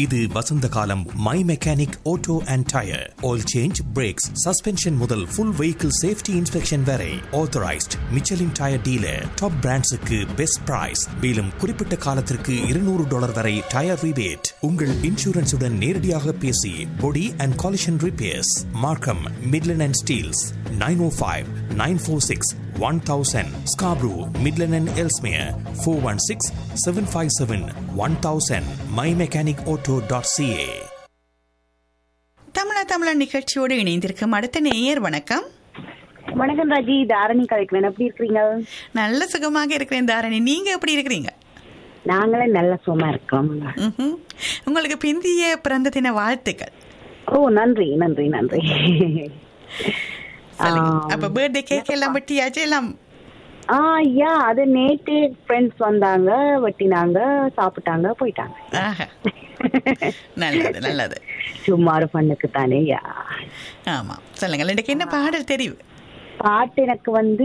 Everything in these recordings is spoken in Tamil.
இது வசந்த காலம் my mechanic auto and tyre oil change brakes suspension முதல் ஃபுல் வெஹிக்கிள் சேஃப்டி இன்ஸ்பெக்ஷன் வரை authorised Michelin tyre dealer top பிராண்ட்ஸுக்கு பெஸ்ட் பிரைஸ் மேலும் குறிப்பிட்ட காலத்திற்கு இருநூறு டாலர் வரை டயர் ரிபேட் உங்கள் இன்சூரன்ஸுடன் நேரடியாக பேசி body and collision repairs Markham Midland and Steeles nine O five nine four six one thousand Scarborough Midland and Ellesmere four one six seven five seven one thousand my mechanic auto dot CA தமிழா தமிழா நிகழ்ச்சியோடு இணைந்திருக்கும் அடுத்த நேயர் வணக்கம் வணக்கம் ராஜி தாரணி கலைக்கிறேன் எப்படி இருக்கிறீங்க நல்ல சுகமாக இருக்கிறேன் தாரணி நீங்க எப்படி இருக்கிறீங்க நாங்களே நல்ல சும்மா இருக்கோம் ம்ஹும். உங்களுக்கு பிந்திய பிறந்த தின வாழ்த்துக்கள் ஓ நன்றி நன்றி நன்றி சொல்லுங்க. ஆம். அப்ப பர்த்டே கேக் எல்லாம் வெட்டியாச்சு எல்லாம் ஆ யா அது நேற்று ஃப்ரெண்ட்ஸ் வந்தாங்க வெட்டினாங்க சாப்பிட்டாங்க போயிட்டாங்க ஆஹா. நல்லது நல்லது சும்மா ஒரு பண்ணுக்கு தானே யா ஆமா சொல்லுங்க எனக்கு என்ன பாடல் தெரிவு பாட்டு எனக்கு வந்து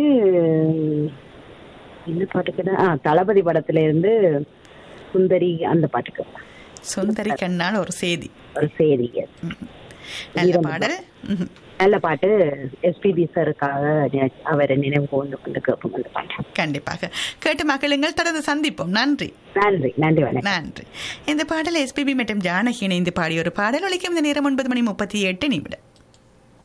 என்ன பாட்டுக்குன்னா ஆ தளபதி படத்துல இருந்து சுந்தரி அந்த பாட்டுக்கு சுந்தரி கண்ணால் ஒரு செய்தி ஒரு செய்தி நல்ல பாடல் ம்ஹும். நல்ல பாட்டு எஸ்பிபி சாருக்காக அவரை நினைவு கொண்டு கொண்டு கேட்போம் அந்த பாட்டு கண்டிப்பாக கேட்டு மகிழுங்கள் தொடர்ந்து சந்திப்போம் நன்றி நன்றி நன்றி வணக்கம் நன்றி இந்த பாடல் எஸ்பிபி மற்றும் ஜானகி இணைந்து பாடிய ஒரு பாடல் ஒலிக்கும் இந்த நேரம் ஒன்பது மணி முப்பத்தி எட்டு நிமிடம்